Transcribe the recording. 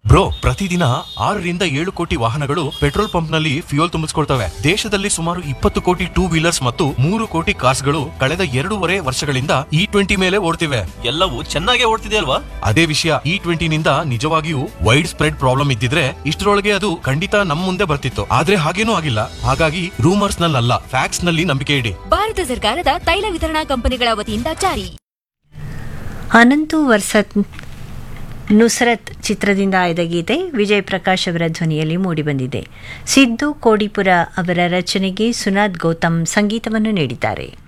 bro ಪ್ರತಿದಿನ ಆರರಿಂದ ಏಳು ಕೋಟಿ ವಾಹನಗಳು ಪೆಟ್ರೋಲ್ ಪಂಪ್ ನಲ್ಲಿ ಫ್ಯೂಯಲ್ ತುಂಬಿಸ್ಕೊಳ್ತವೆ ದೇಶದಲ್ಲಿ ಸುಮಾರು ಇಪ್ಪತ್ತು ಕೋಟಿ ಟೂ ವೀಲರ್ಸ್ ಮತ್ತು ಮೂರು ಕೋಟಿ ಕಾರ್ಸ್ಗಳು ಕಳೆದ ಎರಡೂವರೆ ವರ್ಷಗಳಿಂದ ಇ ಟ್ವೆಂಟಿ ಮೇಲೆ ಓಡ್ತಿವೆ ಎಲ್ಲವೂ ಚೆನ್ನಾಗೇ ಓಡ್ತಿದೆ ಅಲ್ವಾ ಅದೇ ವಿಷಯ ಇ ಟ್ವೆಂಟಿನಿಂದ ನಿಜವಾಗಿಯೂ ವೈಡ್ ಸ್ಪ್ರೆಡ್ ಪ್ರಾಬ್ಲಮ್ ಇದ್ದಿದ್ರೆ ಇಷ್ಟರೊಳಗೆ ಅದು ಖಂಡಿತ ನಮ್ ಮುಂದೆ ಬರ್ತಿತ್ತು ಆದ್ರೆ ಹಾಗೇನೂ ಆಗಿಲ್ಲ ಹಾಗಾಗಿ ರೂಮರ್ಸ್ ನಲ್ಲಲ್ಲ ಫ್ಯಾಕ್ಸ್ ನಲ್ಲಿ ನಂಬಿಕೆ ಇಡಿ ಭಾರತ ಸರ್ಕಾರದ ತೈಲ ವಿತರಣಾ ಕಂಪನಿಗಳ ವತಿಯಿಂದ ಜಾರಿ ಅನಂತು ವರ್ಸತ್ ನುಸರತ್ ಚಿತ್ರದಿಂದ ಆಯ್ದ ಗೀತೆ ವಿಜಯ್ ಪ್ರಕಾಶ್ ಅವರ ಧ್ವನಿಯಲ್ಲಿ ಮೂಡಿಬಂದಿದೆ ಸಿದ್ದು ಕೋಡಿಪುರ ಅವರ ರಚನೆಗೆ ಸುನಾದ್ ಗೌತಮ್ ಸಂಗೀತವನ್ನು ನೀಡಿದ್ದಾರೆ